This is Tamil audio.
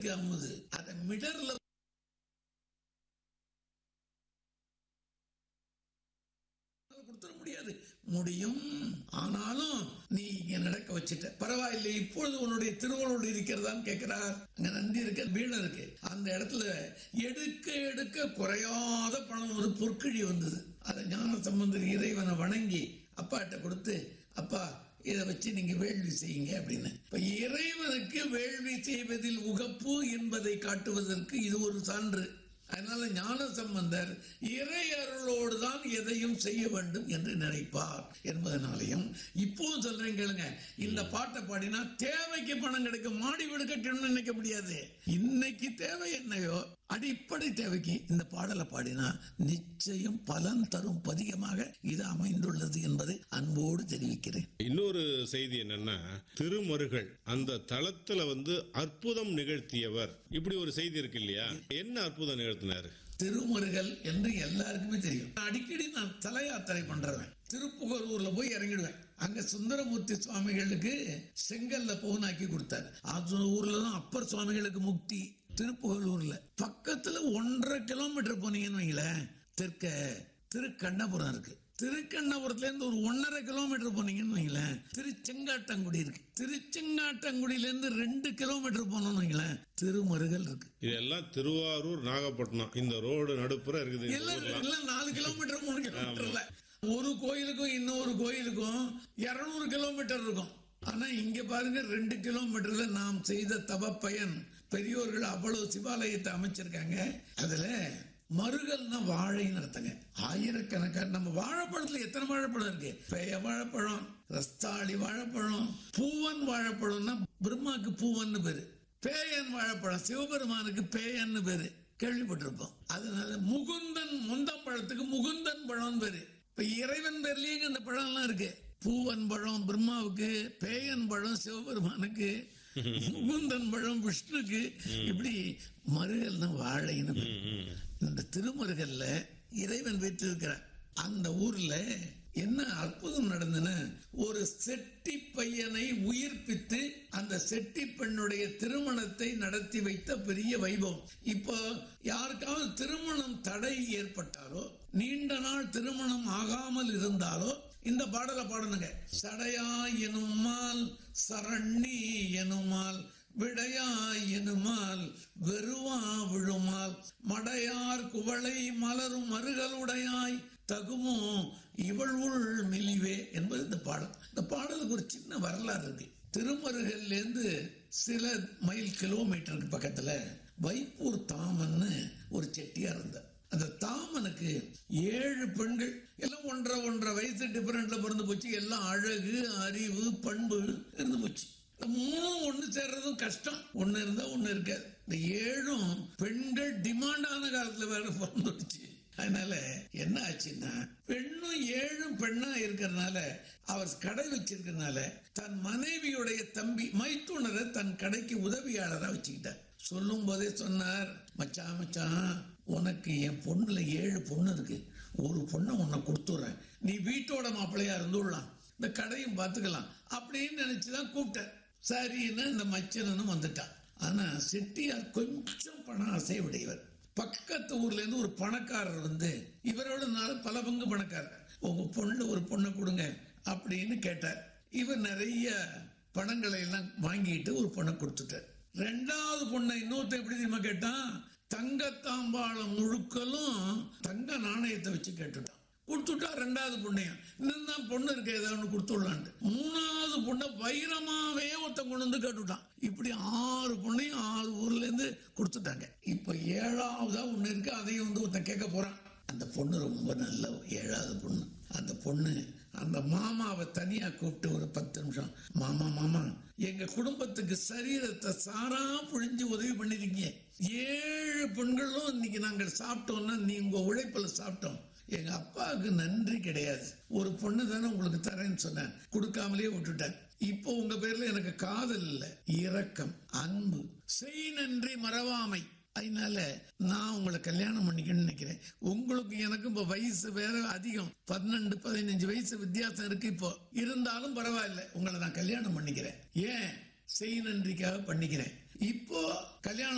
அமுது அதை மிடர்ல கொடுத்துட முடியாது முடியும் ஆனாலும் நீ இங்க நடக்க வச்சுட்ட பரவாயில்லை இப்பொழுது உன்னுடைய திருவள்ளோடு இருக்கிறதான்னு கேட்கிறார் அங்க நந்தி இருக்க வீணம் இருக்கு அந்த இடத்துல எடுக்க எடுக்க குறையாத பணம் ஒரு பொற்கிழி வந்தது அதை ஞான சம்பந்தர் இறைவனை வணங்கி அப்பாட்ட கொடுத்து அப்பா இதை வச்சு நீங்க வேள்வி செய்யுங்க அப்படின்னு இப்ப இறைவனுக்கு வேள்வி செய்வதில் உகப்பு என்பதை காட்டுவதற்கு இது ஒரு சான்று அதனால ஞான சம்பந்தர் இறை அருளோடு தான் எதையும் செய்ய வேண்டும் என்று நினைப்பார் என்பதனாலையும் இப்போ சொல்றேன் கேளுங்க இந்த பாட்டை பாடினா தேவைக்கு பணம் கிடைக்கும் மாடி வீடு கட்டணும்னு நினைக்க முடியாது இன்னைக்கு தேவை என்னையோ அடிப்படை தேவைக்கு இந்த பாடலை பாடினா நிச்சயம் பலன் தரும் பதிகமாக இது அமைந்துள்ளது என்பதை அன்போடு தெரிவிக்கிறேன் இன்னொரு செய்தி என்னன்னா திருமருகள் அந்த தளத்துல வந்து அற்புதம் நிகழ்த்தியவர் இப்படி ஒரு செய்தி இருக்கு இல்லையா என்ன அற்புதம் நிகழ்த்தினாரு திருமுருகல் என்று எல்லாருக்குமே தெரியும் அடிக்கடி நான் தல யாத்திரை பண்றவன் திருப்புகலூர்ல போய் இறங்கிடுவேன் அங்க சுந்தரமூர்த்தி சுவாமிகளுக்கு செங்கல்ல பவுனாக்கி கொடுத்தாரு அது ஊர்ல தான் அப்பர் சுவாமிகளுக்கு முக்தி திருப்புகலூர்ல பக்கத்துல ஒன்றரை கிலோமீட்டர் போனீங்கன்னு வைங்களேன் தெற்க திருக்கண்ணபுரம் இருக்கு திருக்கண்ணபுரத்துல இருந்து ஒரு ஒன்னரை கிலோமீட்டர் போனீங்கன்னு வைங்களேன் திருச்செங்காட்டங்குடி இருக்கு திருச்செங்காட்டங்குடியில இருந்து ரெண்டு கிலோமீட்டர் போனோம்னு வைங்களேன் திருமருகல் இருக்கு இதெல்லாம் திருவாரூர் நாகப்பட்டினம் இந்த ரோடு நடுப்புற இருக்குது இந்த எல்லாம் ஊர்லாம். எல்லாம் நாலு கிலோமீட்டர் மூணு கிலோமீட்டர்ல ஒரு கோயிலுக்கும் இன்னொரு கோயிலுக்கும் இருநூறு கிலோமீட்டர் இருக்கும் ஆனா இங்க பாருங்க ரெண்டு கிலோமீட்டர்ல நாம் செய்த தவ பயன் பெரியோர்கள் அவ்வளவு சிவாலயத்தை அமைச்சிருக்காங்க அதுல மருகல்னா வாழைன்னு அர்த்தங்க ஆயிரக்கணக்கான நம்ம வாழைப்பழத்துல எத்தனை வாழைப்பழம் இருக்கு பெய வாழைப்பழம் ரஸ்தாளி வாழைப்பழம் பூவன் வாழைப்பழம்னா பிரம்மாக்கு பூவன்னு பேரு பேயன் வாழைப்பழம் சிவபெருமானுக்கு பேயன்னு பேரு கேள்விப்பட்டிருப்போம் அதனால முகுந்தன் முந்தம் பழத்துக்கு முகுந்தன் பழம் பேரு இப்ப இறைவன் பேர்லயே இந்த பழம் எல்லாம் இருக்கு பூவன் பழம் பிரம்மாவுக்கு பேயன் பழம் சிவபெருமானுக்கு முகுந்தன் பழம் விஷ்ணுக்கு இப்படி மருகல்னா வாழைன்னு பேரு. இந்த திருமருகல்ல இறைவன் வைத்திருக்கிறார் அந்த ஊர்ல என்ன அற்புதம் நடந்ததுன்னு ஒரு செட்டி பையனை உயிர்ப்பித்து அந்த செட்டி பெண்ணுடைய திருமணத்தை நடத்தி வைத்த பெரிய வைபவம் இப்போ யாருக்காவது திருமணம் தடை ஏற்பட்டாலோ நீண்ட நாள் திருமணம் ஆகாமல் இருந்தாலோ இந்த பாடலை பாடணுங்க சடையா எனுமால் சரண்ணி எனுமால் விடையாய் எனுமால் வெறுவா விழுமால் மடையார் குவளை மலரும் மருகலுடையாய் தகுமோ இவள் உள் மெலிவே என்பது இந்த பாடல் இந்த பாடலுக்கு ஒரு சின்ன வரலாறு இருக்கு திருமருகல்ல இருந்து சில மைல் கிலோமீட்டருக்கு பக்கத்துல வைப்பூர் தாமன்னு ஒரு செட்டியார் இருந்தார் அந்த தாமனுக்கு ஏழு பெண்கள் எல்லாம் ஒன்றரை ஒன்றரை வயசு டிஃபரெண்ட்ல பிறந்து போச்சு எல்லாம் அழகு அறிவு பண்பு இருந்து போச்சு இந்த மூணும் ஒண்ணு சேர்றதும் கஷ்டம் ஒண்ணு இருந்தா ஒண்ணு இருக்காது இந்த ஏழும் பெண்கள் டிமாண்டான காலத்துல வேற பிறந்துடுச்சு அதனால என்ன ஆச்சுன்னா பெண்ணும் ஏழும் பெண்ணா இருக்கிறதுனால அவர் கடை வச்சிருக்கிறதுனால தன் மனைவியுடைய தம்பி மைத்துனரை தன் கடைக்கு உதவியாளரா வச்சுக்கிட்டார் சொல்லும் போதே சொன்னார் மச்சான் மச்சான் உனக்கு என் பொண்ணுல ஏழு பொண்ணு இருக்கு ஒரு பொண்ணை உன்னை கொடுத்துட்றேன் நீ வீட்டோட மாப்பிள்ளையா இருந்துடலாம் இந்த கடையும் பார்த்துக்கலாம் அப்படின்னு நினைச்சுதான் கூப்பிட்டேன் சரின்னு இந்த மச்சனனும் வந்துட்டான் ஆனா செட்டியார் கொஞ்சம் பண ஆசை உடையவர் பக்கத்து ஊர்ல இருந்து ஒரு பணக்காரர் வந்து இவரோட நாள் பல பங்கு பணக்காரர் உங்க பொண்ணு ஒரு பொண்ணை கொடுங்க அப்படின்னு கேட்டார் இவர் நிறைய பணங்களை எல்லாம் வாங்கிட்டு ஒரு பொண்ணை கொடுத்துட்டார் ரெண்டாவது பொண்ணை இன்னொருத்த எப்படி தெரியுமா கேட்டான் தங்கத்தாம்பாளம் முழுக்கலும் தங்க நாணயத்தை வச்சு கேட்டுட்டான் கொடுத்துட்டா ரெண்டாவது பொண்ணையும் இன்னும் தான் பொண்ணு இருக்க ஏதாவது ஒண்ணு கொடுத்துடலான்ட்டு மூணாவது பொண்ணை வைரமாவே ஒருத்தன் கொண்டு வந்து கேட்டுட்டான் இப்படி ஆறு பொண்ணையும் ஆறு ஊர்ல இருந்து கொடுத்துட்டாங்க இப்ப ஏழாவதா ஒண்ணு இருக்கு அதையும் வந்து ஒருத்தன் கேட்க போறான் அந்த பொண்ணு ரொம்ப நல்ல ஏழாவது பொண்ணு அந்த பொண்ணு அந்த மாமாவை தனியா கூப்பிட்டு ஒரு பத்து நிமிஷம் மாமா மாமா எங்க குடும்பத்துக்கு சரீரத்தை சாரா புழிஞ்சு உதவி பண்ணிருக்கீங்க ஏழு பெண்களும் இன்னைக்கு நாங்கள் சாப்பிட்டோம்னா நீ உங்க உழைப்புல சாப்பிட்டோம் எங்க அப்பாவுக்கு நன்றி கிடையாது ஒரு பொண்ணு தானே உங்களுக்கு தரேன்னு சொன்னேன் கொடுக்காமலே விட்டுட்டேன் இப்போ உங்க பேர்ல எனக்கு காதல் இல்ல இரக்கம் அன்பு செய் நன்றி மறவாமை அதனால நான் உங்களை கல்யாணம் பண்ணிக்கணும்னு நினைக்கிறேன் உங்களுக்கு எனக்கு இப்ப வயசு வேற அதிகம் பன்னெண்டு பதினஞ்சு வயசு வித்தியாசம் இருக்கு இப்போ இருந்தாலும் பரவாயில்ல உங்களை நான் கல்யாணம் பண்ணிக்கிறேன் ஏன் செய் நன்றிக்காக பண்ணிக்கிறேன் இப்போ கல்யாணம்